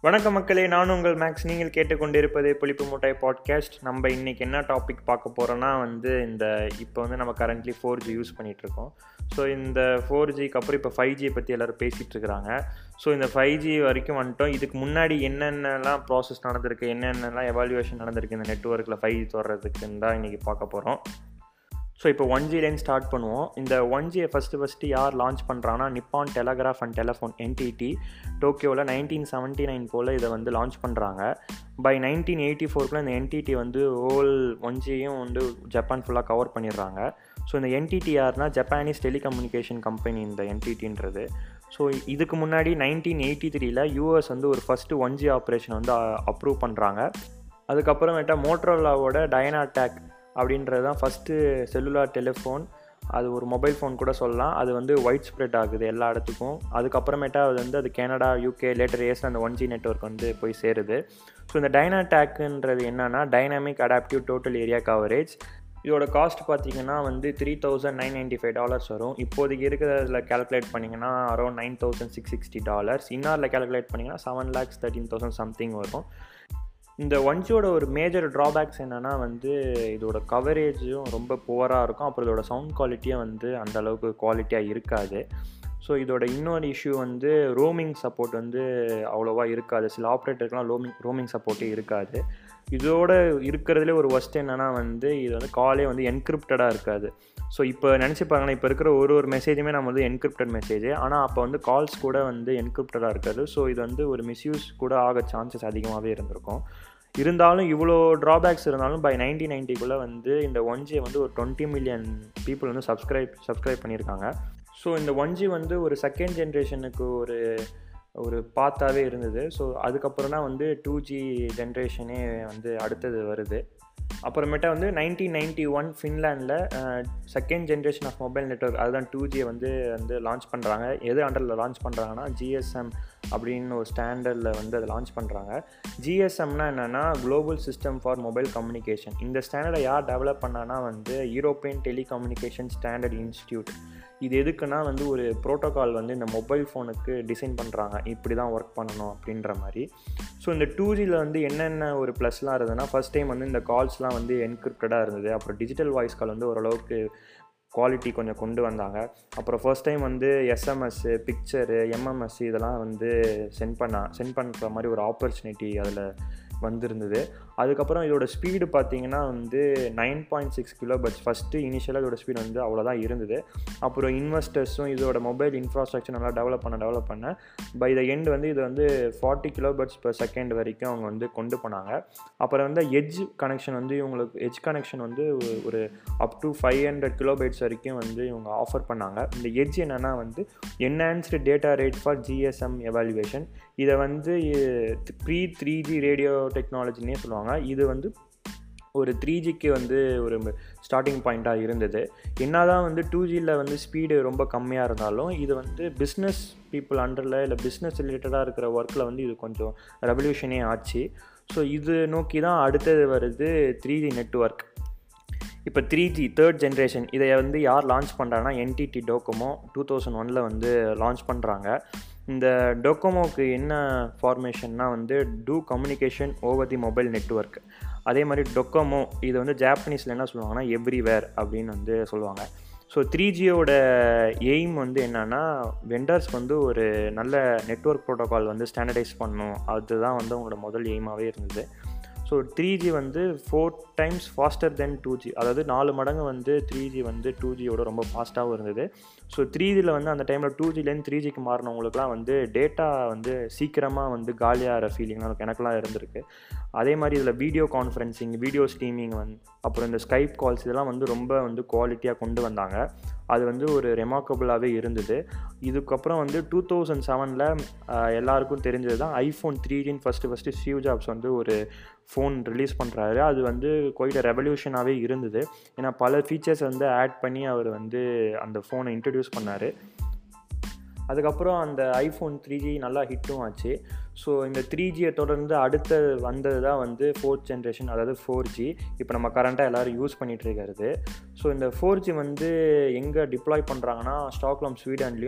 வணக்கம் மக்களே நான் உங்கள் மேக்ஸ் நீங்கள் கேட்டுக்கொண்டிருப்பது புளிப்பு மூட்டை பாட்காஸ்ட் நம்ம இன்றைக்கி என்ன டாபிக் பார்க்க போகிறோன்னா வந்து இந்த இப்போ வந்து நம்ம கரண்ட்லி ஃபோர் ஜி யூஸ் பண்ணிகிட்ருக்கோம் ஸோ இந்த ஃபோர் ஜிக்கு அப்புறம் இப்போ ஃபைவ் ஜியை பற்றி எல்லோரும் பேசிகிட்டு இருக்கிறாங்க ஸோ இந்த ஃபைவ் ஜி வரைக்கும் வந்துட்டோம் இதுக்கு முன்னாடி என்னென்னலாம் ப்ராசஸ் நடந்திருக்கு என்னென்னலாம் எவாலுவேஷன் நடந்திருக்கு இந்த நெட்ஒர்க்கில் ஃபைவ் ஜி தொடர்றதுக்குன்னு தான் இன்றைக்கி பார்க்க போகிறோம் ஸோ இப்போ ஒன் ஜிலேருந்து ஸ்டார்ட் பண்ணுவோம் இந்த ஒன் ஜியை ஃபஸ்ட்டு ஃபஸ்ட்டு யார் லான்ச் பண்ணுறாங்கன்னா Nippon Telegraph and Telephone NTT டோக்கியோவில் நைன்டீன் செவன்ட்டி நைன் போல் இதை வந்து லான்ச் பண்ணுறாங்க பை நைன்டீன் எயிட்டி ஃபோருக்குள்ள இந்த என்டிடி வந்து ஹோல் ஒன் ஜியும் வந்து ஜப்பான் ஃபுல்லாக கவர் பண்ணிடுறாங்க ஸோ இந்த என்டிடி யார்னா ஜப்பானீஸ் டெலிகம்யூனிகேஷன் கம்பெனி இந்த என்டிடின்றது ஸோ இதுக்கு முன்னாடி நைன்டீன் எயிட்டி த்ரீல யூஎஸ் வந்து ஒரு ஃபஸ்ட்டு ஒன் ஜி ஆப்ரேஷன் வந்து அப்ரூவ் பண்ணுறாங்க அதுக்கப்புறமேட்டா மோட்ரோலாவோட டயனா டேக் அப்படின்றது தான் ஃபஸ்ட்டு செல்லுலார் டெலிஃபோன் அது ஒரு மொபைல் ஃபோன் கூட சொல்லலாம் அது வந்து ஒயிட் ஸ்ப்ரெட் ஆகுது எல்லா இடத்துக்கும் அதுக்கப்புறமேட்டா அது வந்து அது கனடா யூகே லேட்டர் இயர்ஸில் அந்த ஒன் ஜி நெட்ஒர்க் வந்து போய் சேருது ஸோ இந்த டைனா டேக்குன்றது என்னென்னா dynamic adaptive total area coverage இதோட காஸ்ட் பார்த்தீங்கன்னா வந்து three thousand nine ninety five dollars வரும் இப்போதைக்கு இருக்கிறதுல கேல்குலேட் பண்ணிங்கன்னா around nine thousand six sixty dollars இன்னாரில் கேல்குலேட் பண்ணிங்கன்னா seven lakhs thirteen thousand something வரும் இந்த ஒன்ஜியோட ஒரு மேஜர் ட்ராபேக்ஸ் என்னென்னா வந்து இதோட கவரேஜும் ரொம்ப புவராக இருக்கும் அப்புறம் இதோட சவுண்ட் குவாலிட்டியும் வந்து அந்த அளவுக்கு குவாலிட்டியாக இருக்காது ஸோ இதோட இன்னொரு இஷ்யூ வந்து ரோமிங் சப்போர்ட் வந்து அவ்வளோவா இருக்காது சில ஆப்ரேட்டருக்குலாம் ரோமிங் ரோமிங் சப்போர்ட்டே இருக்காது இதோட இருக்கிறதுலே ஒரு ஒஸ்ட் என்னென்னா வந்து இது வந்து காலே வந்து என்கிரிப்டடாக இருக்காது ஸோ இப்போ நினச்சி பாருங்களேன் இப்போ இருக்கிற ஒரு ஒரு மெசேஜுமே நம்ம வந்து என்கிரிப்டட் மெசேஜ் ஆனால் அப்போ வந்து கால்ஸ் கூட வந்து என்கிரிப்டடாக இருக்காது ஸோ இது வந்து ஒரு மிஸ்யூஸ் கூட ஆக சான்சஸ் அதிகமாகவே இருந்திருக்கும் இருந்தாலும் இவ்வளோ ட்ராபேக்ஸ் இருந்தாலும் பை நைன்டீன் நைன்ட்டிக்குள்ளே வந்து இந்த ஒன் ஜி வந்து ஒரு டுவெண்ட்டி மில்லியன் பீப்புள் வந்து சப்ஸ்கிரைப் சப்ஸ்கிரைப் பண்ணியிருக்காங்க ஸோ இந்த ஒன் ஜி வந்து ஒரு செகண்ட் ஜென்ரேஷனுக்கு ஒரு ஒரு பாத்தாவே இருந்தது ஸோ அதுக்கப்புறம் தான் வந்து டூ ஜி ஜென்ரேஷனே வந்து அடுத்தது வருது அப்புறமேட்டா வந்து நைன்டீன் நைன்டி ஒன் ஃபின்லாண்டில் second generation of mobile network அதுதான் டூ ஜியை வந்து வந்து லான்ச் பண்ணுறாங்க எது அண்டரில் லான்ச் பண்ணுறாங்கன்னா ஜிஎஸ்எம் அப்படின்னு ஒரு ஸ்டாண்டர்டில் வந்து அதை லான்ச் பண்ணுறாங்க ஜிஎஸ்எம்னா என்னென்னா global system for mobile communication இந்த ஸ்டாண்டர்டை யார் டெவலப் பண்ணான்னா வந்து யூரோப்பியன் டெலிகம்யூனிகேஷன் ஸ்டாண்டர்ட் இன்ஸ்டியூட் இது எதுக்குன்னா வந்து ஒரு ப்ரோட்டோகால் வந்து இந்த மொபைல் ஃபோனுக்கு டிசைன் பண்ணுறாங்க இப்படி தான் ஒர்க் பண்ணணும் அப்படின்ற மாதிரி ஸோ இந்த டூ ஜியில் வந்து என்னென்ன ஒரு ப்ளஸ்லாம் இருந்ததுன்னா ஃபஸ்ட் டைம் வந்து இந்த கால்ஸ்லாம் வந்து என்கிரிப்டடாக இருந்தது அப்புறம் டிஜிட்டல் வாய்ஸ் கால் வந்து ஓரளவுக்கு குவாலிட்டி கொஞ்சம் கொண்டு வந்தாங்க அப்புறம் ஃபர்ஸ்ட் டைம் வந்து எஸ்எம்எஸ்ஸு பிக்சரு எம்எம்எஸ் இதெல்லாம் வந்து சென்ட் பண்ண சென்ட் பண்ணுற மாதிரி ஒரு ஆப்பர்ச்சுனிட்டி அதில் வந்திருந்தது அதுக்கப்புறம் இதோட ஸ்பீடு பார்த்தீங்கன்னா வந்து nine point six kilobits first இனிஷியலாக இதோட ஸ்பீடு வந்து அவ்வளோதான் இருந்தது அப்புறம் இன்வெஸ்டர்ஸும் இதோட மொபைல் இன்ஃப்ராஸ்ட்ரக்சர் நல்லா டெவலப் பண்ண டெவலப் பண்ண பை த எண்ட் வந்து இது வந்து forty kilobits per second வரைக்கும் அவங்க வந்து கொண்டு போனாங்க அப்புறம் வந்து எட்ஜ் கனெக்ஷன் வந்து இவங்களுக்கு எட்ஜ் கனெக்ஷன் வந்து ஒரு up to five hundred kilobytes வரைக்கும் வந்து இவங்க ஆஃபர் பண்ணாங்க இந்த எட்ஜ் என்னென்னா வந்து enhanced data rate for GSM evaluation இதை வந்து ப்ரீ த்ரீ ஜி ரேடியோ டெக்னாலஜினே சொல்லுவாங்க இது வந்து ஒரு த்ரீ ஜிக்கு வந்து ஒரு ஸ்டார்டிங் பாயிண்ட்டாக இருந்தது என்ன தான் வந்து டூ ஜியில் வந்து ஸ்பீடு ரொம்ப கம்மியாக இருந்தாலும் இது வந்து பிஸ்னஸ் பீப்புள் அண்டரில் இல்லை பிஸ்னஸ் ரிலேட்டடாக இருக்கிற ஒர்க்கில் வந்து இது கொஞ்சம் ரெவல்யூஷனே ஆச்சு ஸோ இது நோக்கி தான் அடுத்தது வருது த்ரீ ஜி நெட்ஒர்க் இப்போ த்ரீ ஜி தேர்ட் ஜென்ரேஷன் இதை வந்து யார் லான்ச் பண்ணுறாங்கன்னா என்டிடி டோக்கோமோ டூ தௌசண்ட் ஒனில் வந்து லான்ச் பண்ணுறாங்க இந்த டொக்கோமோக்கு என்ன ஃபார்மேஷன்னா வந்து to communication over the mobile network அதே மாதிரி டொக்கோமோ இது வந்து ஜாப்பனீஸில் என்ன சொல்லுவாங்கன்னா எவ்ரிவேர் அப்படின்னு வந்து சொல்லுவாங்க ஸோ த்ரீ ஜியோட எய்ம் வந்து என்னென்னா வெண்டர்ஸ்க்கு வந்து ஒரு நல்ல நெட்ஒர்க் ப்ரோட்டோகால் வந்து ஸ்டாண்டர்டைஸ் பண்ணணும் அதுதான் வந்து அவங்களோட முதல் எய்மாகவே இருந்தது ஸோ த்ரீ ஜி வந்து four times faster then two G அதாவது நாலு மடங்கு வந்து த்ரீ ஜி வந்து டூ ஜியோட ரொம்ப ஃபாஸ்ட்டாகவும் இருந்தது ஸோ த்ரீ ஜியில் வந்து அந்த டைமில் டூ ஜிலேருந்து த்ரீ ஜிக்கு மாறினவங்களுக்குலாம் வந்து டேட்டா வந்து சீக்கிரமாக வந்து காலியாகிற ஃபீலிங்லாம் எனக்குலாம் இருந்திருக்கு அதே மாதிரி இதில் வீடியோ கான்ஃபரன்சிங் வீடியோ ஸ்ட்ரீமிங் வந்து அப்புறம் இந்த ஸ்கைப் கால்ஸ் இதெல்லாம் வந்து ரொம்ப வந்து குவாலிட்டியாக கொண்டு வந்தாங்க அது வந்து ஒரு ரெமார்க்கபுளாகவே இருந்தது இதுக்கப்புறம் வந்து டூ தௌசண்ட் செவனில் எல்லாருக்கும் தெரிஞ்சது தான் ஐஃபோன் த்ரீ ஜின் ஃபஸ்ட்டு ஃபஸ்ட்டு ஸ்டீவ் ஜாப்ஸ் வந்து ஒரு ஃபோன் ரிலீஸ் பண்ணுறாரு அது வந்து குவைட் ரெவல்யூஷனாகவே இருந்தது ஏன்னா பல ஃபீச்சர்ஸ் வந்து ஆட் பண்ணி அவர் வந்து அந்த ஃபோனை இன்ட்ரடியூஸ் பண்ணார் அதுக்கப்புறம் அந்த ஐஃபோன் த்ரீ ஜி நல்லா ஹிட்டும் ஆச்சு ஸோ இந்த த்ரீ ஜியை தொடர்ந்து அடுத்த வந்தது தான் வந்து ஃபோர்த் ஜென்ரேஷன் அதாவது ஃபோர் ஜி இப்போ நம்ம கரண்ட்டாக எல்லோரும் யூஸ் பண்ணிகிட்டு இருக்கிறது ஸோ இந்த ஃபோர் ஜி வந்து எங்கே டிப்ளாய் பண்ணுறாங்கன்னா ஸ்டாக்லாம் ஸ்வீடன்லேயும்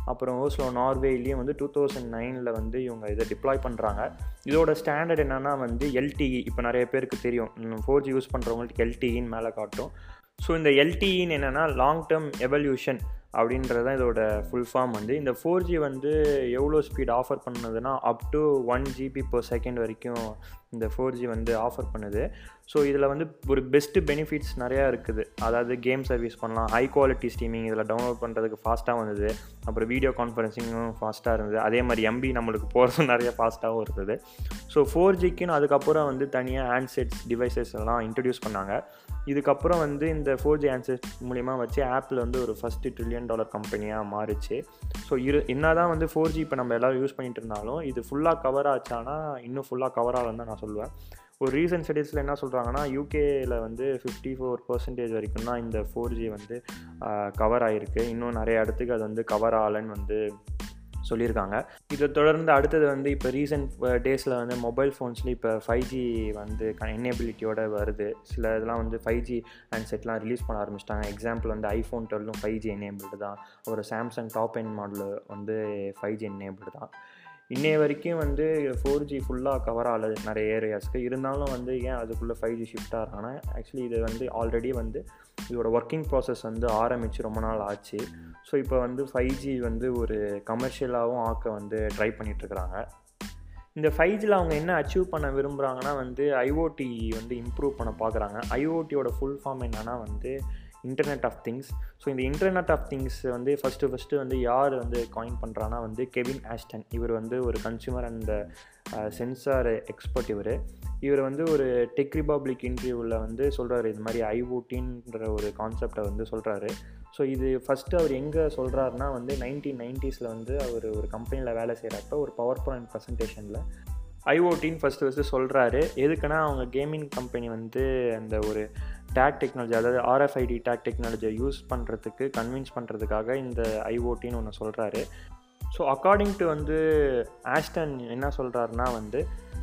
அப்புறம் ஓஸ்லோ நார்வேலையும் வந்து டூ தௌசண்ட் நைனில் வந்து இவங்க இதை டிப்ளாய் பண்ணுறாங்க இதோட ஸ்டாண்டர்ட் என்னென்னா வந்து எல்டிஇ இப்போ நிறைய பேருக்கு தெரியும் ஃபோர் ஜி யூஸ் பண்ணுறவங்களுக்கு எல்டிஇன்னு மேலே காட்டும் ஸோ இந்த எல்டிஇன்னு என்னென்னா லாங் டேர்ம் எவல்யூஷன் அப்படின்றது தான் இதோட ஃபுல் ஃபார்ம் வந்து இந்த ஃபோர் ஜி வந்து எவ்வளோ ஸ்பீட் ஆஃபர் பண்ணுதுன்னா up to one GB per second வரைக்கும் இந்த ஃபோர் ஜி வந்து ஆஃபர் பண்ணுது ஸோ இதில் வந்து ஒரு பெஸ்ட்டு பெனிஃபிட்ஸ் நிறையா இருக்குது அதாவது கேம் சர்வீஸ் பண்ணலாம் ஹை குவாலிட்டி ஸ்ட்ரீமிங் இதில் டவுன்லோட் பண்ணுறதுக்கு ஃபாஸ்ட்டாக வந்தது அப்புறம் வீடியோ கான்ஃபரன்சிங்கும் ஃபாஸ்ட்டாக இருந்தது அதே மாதிரி எம்பி நம்மளுக்கு போகிறதும் நிறைய ஃபாஸ்ட்டாகவும் இருந்தது ஸோ ஃபோர் ஜிக்குன்னு அதுக்கப்புறம் வந்து தனியாக ஹேண்ட்செட்ஸ் டிவைசஸ் எல்லாம் இன்ட்ரடியூஸ் பண்ணாங்க இதுக்கப்புறம் வந்து இந்த ஃபோர் ஜி ஹேண்ட்செட் மூலிமா வச்சு ஆப்பிள் வந்து ஒரு ஃபஸ்ட்டு ட்ரில்லியன் டாலர் கம்பெனியாக மாறிச்சு ஸோ இரு என்ன தான் வந்து ஃபோர் ஜி இப்போ நம்ம எல்லோரும் யூஸ் பண்ணிட்டு இருந்தாலும் இது ஃபுல்லாக கவர் ஆச்சானா இன்னும் ஃபுல்லாக கவர் ஆகலன்னு தான் நான் சொல்லுவேன் ஒரு ரீசன்ட் ஸ்டடீஸில் என்ன சொல்கிறாங்கன்னா யூகேயில் வந்து ஃபிஃப்டி ஃபோர் பர்சன்டேஜ் வரைக்கும் தான் இந்த ஃபோர் ஜி வந்து கவர் ஆகிருக்கு இன்னும் நிறைய இடத்துக்கு அது வந்து கவர் ஆகலைன்னு வந்து சொல்லியிருக்காங்க இதை தொடர்ந்து அடுத்தது வந்து இப்போ ரீசெண்ட் டேஸில் வந்து மொபைல் ஃபோன்ஸ்லேயும் இப்போ ஃபைவ் ஜி வந்து என்னபிலிட்டியோட வருது சில இதெல்லாம் வந்து ஃபைவ் ஜி ஹேண்ட்செட்லாம் ரிலீஸ் பண்ண ஆரம்பிச்சிட்டாங்க எக்ஸாம்பிள் வந்து ஐஃபோன் டுவெல்லும் ஃபைவ் ஜி எனேபிள்டு தான் ஒரு சாம்சங் டாப் என் மாடல் வந்து ஃபைவ் ஜி எனேபிள்டு தான் இன்னைய வரைக்கும் வந்து ஃபோர் ஜி ஃபுல்லாக கவர் ஆகலை நிறைய ஏரியாஸ்க்கு இருந்தாலும் வந்து ஏன் அதுக்குள்ளே ஃபைவ் ஜி ஷிஃப்ட் ஆகிறாங்கன்னா ஆக்சுவலி இது வந்து ஆல்ரெடி வந்து இதோட ஒர்க்கிங் ப்ராசஸ் வந்து ஆரம்பித்து ரொம்ப நாள் ஆச்சு ஸோ இப்போ வந்து ஃபைவ் ஜி வந்து ஒரு கமர்ஷியலாகவும் ஆக்க வந்து ட்ரை பண்ணிகிட்ருக்குறாங்க இந்த ஃபைவ் ஜியில் அவங்க என்ன அச்சீவ் பண்ண விரும்புகிறாங்கன்னா வந்து ஐஓடி வந்து இம்ப்ரூவ் பண்ண பார்க்குறாங்க ஐஓடியோட ஃபுல் ஃபார்ம் என்னென்னா வந்து இன்டர்நெட் ஆஃப் திங்ஸ் ஸோ இந்த இன்டர்நெட் ஆஃப் திங்ஸ் வந்து ஃபஸ்ட்டு ஃபஸ்ட்டு வந்து யார் வந்து காயின் பண்ணுறான்னா வந்து கெவின் ஆஸ்டன் இவர் வந்து ஒரு கன்சியூமர் அண்ட் சென்சார் எக்ஸ்பர்ட் இவர் இவர் வந்து ஒரு டெக் ரிபப்ளிக் இன்டர்வியூவில் வந்து சொல்கிறாரு இது மாதிரி ஐஓடின்ற ஒரு கான்செப்டை வந்து சொல்கிறாரு ஸோ இது ஃபஸ்ட்டு அவர் எங்கே சொல்கிறாருன்னா வந்து நைன்டீன் நைன்ட்டீஸில் வந்து அவர் ஒரு கம்பெனியில் வேலை செய்கிறப்ப ஒரு பவர் பாயிண்ட் ப்ரெசன்டேஷனில் ஐஓடின்னு ஃபஸ்ட்டு ஃபஸ்ட்டு சொல்கிறாரு எதுக்குன்னா அவங்க கேமிங் கம்பெனி வந்து அந்த ஒரு டேக் டெக்னாலஜி அதாவது ஆர்எஃப்ஐடி டேக் டெக்னாலஜியை யூஸ் பண்ணுறதுக்கு கன்வின்ஸ் பண்ணுறதுக்காக இந்த ஐஓடின்னு ஒன்று சொல்கிறாரு ஸோ அக்கார்டிங் டு வந்து ஆஸ்டன் என்ன சொல்கிறாருன்னா வந்து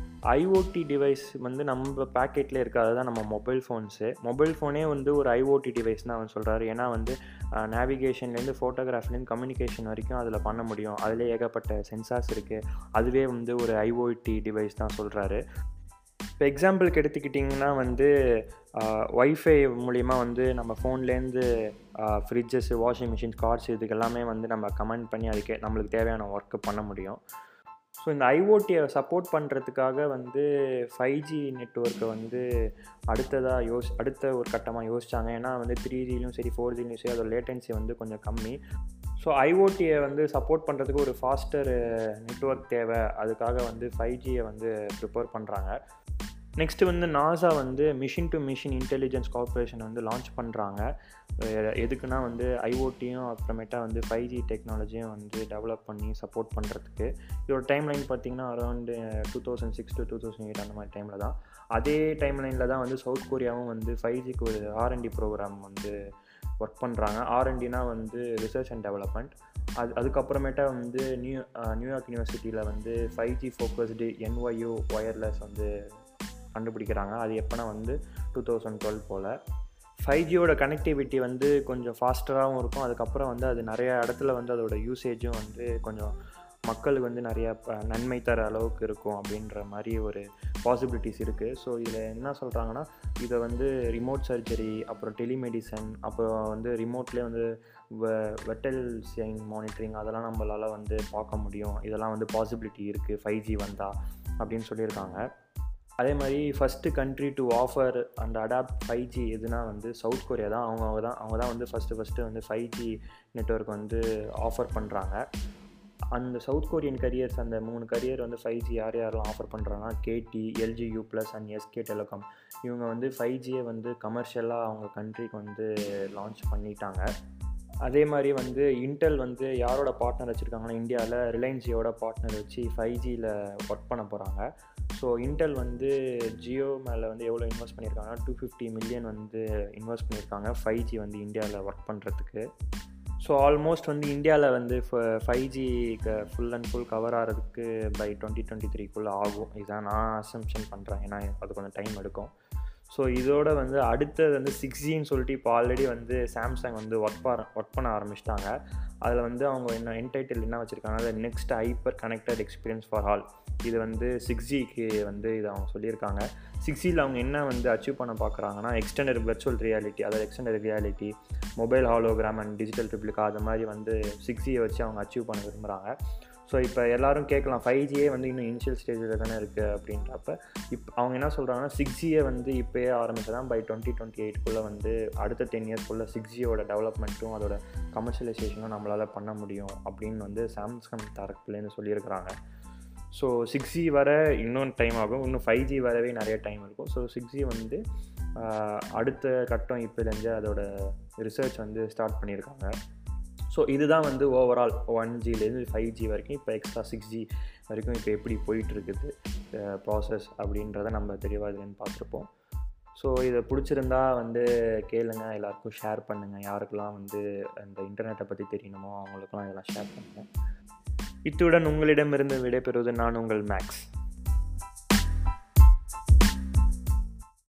ஐஓடி டிவைஸ் வந்து நம்ம பேக்கெட்டில் இருக்காது தான் நம்ம மொபைல் ஃபோன்ஸு மொபைல் ஃபோனே வந்து ஒரு ஐஓடி டிவைஸ் தான் அவன் சொல்கிறாரு ஏன்னா வந்து நேவிகேஷன்லேருந்து ஃபோட்டோகிராஃப்லேருந்து கம்யூனிகேஷன் வரைக்கும் அதில் பண்ண முடியும் அதில் ஏகப்பட்ட சென்சார்ஸ் இருக்குது அதுவே வந்து ஒரு ஐஓடி டிவைஸ் தான் சொல்கிறாரு இப்போ எக்ஸாம்பிளுக்கு எடுத்துக்கிட்டிங்கன்னா வந்து ஒய்ஃபை மூலிமா வந்து நம்ம ஃபோன்லேருந்து ஃப்ரிட்ஜஸ் வாஷிங் மிஷின் கார்ஸ் இதுக்கு எல்லாமே வந்து நம்ம கமெண்ட் பண்ணி அதுக்கு நம்மளுக்கு தேவையான ஒர்க்கு பண்ண முடியும் ஸோ இந்த ஐஓடியை சப்போர்ட் பண்ணுறதுக்காக வந்து ஃபைவ் ஜி நெட்ஒர்க்கை வந்து அடுத்ததாக யோஸ் அடுத்த ஒரு கட்டமாக யோசித்தாங்க ஏன்னா வந்து த்ரீ ஜிலையும் சரி ஃபோர் ஜிலையும் சரி அதோட லேட்டன்சி வந்து கொஞ்சம் கம்மி ஸோ ஐஓடியை வந்து சப்போர்ட் பண்ணுறதுக்கு ஒரு ஃபாஸ்டர் நெட்ஒர்க் தேவை அதுக்காக வந்து ஃபைவ் ஜியை வந்து ப்ரிப்பேர் பண்ணுறாங்க நெக்ஸ்ட்டு வந்து நாசா வந்து machine to machine intelligence corporation வந்து லான்ச் பண்ணுறாங்க எதுக்குன்னா வந்து ஐஓடியும் அப்புறமேட்டா வந்து ஃபைவ் ஜி டெக்னாலஜியும் வந்து டெவலப் பண்ணி சப்போர்ட் பண்ணுறதுக்கு இதோட டைம் லைன் பார்த்திங்கன்னா around two thousand six to two thousand eight அந்த மாதிரி டைமில் தான் அதே டைம் லைனில் தான் வந்து சவுத் கொரியாவும் வந்து ஃபைவ் ஜிக்கு ஒரு ஆர்என்டி ப்ரோக்ராம் வந்து ஒர்க் பண்ணுறாங்க ஆர்என்டினா வந்து ரிசர்ச் அண்ட் டெவலப்மெண்ட் அது அதுக்கப்புறமேட்டா வந்து நியூ நியூயார்க் யூனிவர்சிட்டியில் வந்து five G focused NYU wireless வந்து கண்டுபிடிக்கிறாங்க அது எப்போனா வந்து டூ தௌசண்ட் டுவெல் போல் ஃபைவ் ஜியோட கனெக்டிவிட்டி வந்து கொஞ்சம் ஃபாஸ்டராகவும் இருக்கும் அதுக்கப்புறம் வந்து அது நிறைய இடத்துல வந்து அதோட யூசேஜும் வந்து கொஞ்சம் மக்களுக்கு வந்து நிறையா நன்மை தர அளவுக்கு இருக்கும் அப்படின்ற மாதிரி ஒரு பாசிபிலிட்டிஸ் இருக்குது ஸோ இதில் என்ன சொல்கிறாங்கன்னா இதை வந்து ரிமோட் சர்ஜரி அப்புறம் டெலிமெடிசன் அப்புறம் வந்து ரிமோட்லேயே வந்து வெ வெட்டல் சைன் மானிட்டரிங் அதெல்லாம் நம்மளால் வந்து பார்க்க முடியும் இதெல்லாம் வந்து பாசிபிலிட்டி இருக்குது ஃபைவ் ஜி வந்தால் அப்படின்னு சொல்லியிருக்காங்க அதே மாதிரி first country to offer and adopt five G எதுனா வந்து சவுத் கொரியா தான் அவங்க அவங்க தான் அவங்க தான் வந்து ஃபஸ்ட்டு ஃபஸ்ட்டு வந்து ஃபைவ் ஜி நெட்ஒர்க் வந்து ஆஃபர் பண்ணுறாங்க அந்த சவுத் கொரியன் கரியர்ஸ் அந்த மூணு கரியர் வந்து ஃபைவ் ஜி யார் யாரெல்லாம் ஆஃபர் பண்ணுறாங்கன்னா KT LG U plus and SK telecom இவங்க வந்து ஃபைவ் ஜியை வந்து கமர்ஷியலாக அவங்க கண்ட்ரிக்கு வந்து லான்ச் பண்ணிட்டாங்க அதே மாதிரி வந்து இன்டெல் வந்து யாரோட பார்ட்னர் வச்சுருக்காங்கன்னா இந்தியாவில் ரிலையன்ஸியோட பார்ட்னர் வச்சு ஃபைவ் ஜியில் ஒர்க் பண்ண போகிறாங்க ஸோ இன்டெல் வந்து ஜியோ மேலே வந்து எவ்வளோ இன்வெஸ்ட் பண்ணியிருக்காங்கன்னா டூ ஃபிஃப்டி மில்லியன் வந்து இன்வெஸ்ட் பண்ணியிருக்காங்க ஃபைவ் ஜி வந்து இந்தியாவில் ஒர்க் பண்ணுறதுக்கு ஸோ ஆல்மோஸ்ட் வந்து இந்தியாவில் வந்து five G full and full cover ஆகிறதுக்கு பை டுவெண்ட்டி டுவெண்ட்டி த்ரீக்குள்ளே ஆகும் இதுதான் நான் அசம்ஷன் பண்ணுறேன் ஏன்னா அது கொஞ்சம் டைம் எடுக்கும் ஸோ இதோட வந்து அடுத்தது வந்து சிக்ஸ் ஜின்னு சொல்லிட்டு இப்போ ஆல்ரெடி வந்து சாம்சங் வந்து ஒர்க் பண்ண ஒர்க் பண்ண ஆரம்பிச்சிட்டாங்க அதில் வந்து அவங்க என்ன என்டைட்டில் என்ன வச்சுருக்காங்க அது next hyper connected experience for all இது வந்து சிக்ஸ் ஜிக்கு வந்து இது அவங்க சொல்லியிருக்காங்க சிக்ஸ் ஜியில் அவங்க என்ன வந்து அச்சீவ் பண்ண பார்க்குறாங்கன்னா எக்ஸ்டெண்டட் வெர்ச்சுவல் ரியாலிட்டி அதாவது extended reality mobile hologram and digital replica அது மாதிரி வந்து சிக்ஸ் ஜியை வச்சு அவங்க அச்சீவ் பண்ண விரும்புகிறாங்க ஸோ இப்போ எல்லோரும் கேட்கலாம் ஃபைவ் ஜியே வந்து இன்னும் இனிஷியல் ஸ்டேஜில் தானே இருக்குது அப்படின்றப்ப இப்போ அவங்க என்ன சொல்கிறாங்கன்னா சிக்ஸ் ஜியை வந்து இப்போயே ஆரம்பிச்சு தான் பை டுவெண்ட்டி டுவெண்ட்டி எயிட்குள்ளே வந்து அடுத்த டென் இயர்ஸ்க்குள்ளே சிக்ஸ் ஜியோட டெவலப்மெண்ட்டும் அதோட கமர்ஷியலைசேஷனும் நம்மளால் பண்ண முடியும் அப்படின்னு வந்து சாம்சங் தரப்புலேருந்து சொல்லியிருக்கிறாங்க ஸோ சிக்ஸ் ஜி வர இன்னும் டைம் ஆகும் இன்னும் ஃபைவ் ஜி வரவே நிறைய டைம் இருக்கும் ஸோ சிக்ஸ் ஜி வந்து அடுத்த கட்டம் இப்போலேருந்து அதோட ரிசர்ச் வந்து ஸ்டார்ட் பண்ணியிருக்காங்க ஸோ இதுதான் வந்து ஓவரால் ஒன் ஜிலேருந்து ஃபைவ் ஜி வரைக்கும் இப்போ எக்ஸ்ட்ரா சிக்ஸ் ஜி வரைக்கும் இப்போ எப்படி போயிட்டுருக்குது ப்ராசஸ் அப்படின்றத நம்ம தெளிவாக இதுலேருந்து பார்த்துருப்போம் ஸோ இதை பிடிச்சிருந்தா வந்து கேளுங்க எல்லாருக்கும் ஷேர் பண்ணுங்கள் யாருக்கெல்லாம் வந்து அந்த இன்டர்நெட்டை பற்றி தெரியணுமோ அவங்களுக்கெல்லாம் இதெல்லாம் ஷேர் பண்ணுங்கள் இத்துடன் உங்களிடமிருந்து விடைபெறுவது நான் உங்கள் மேக்ஸ்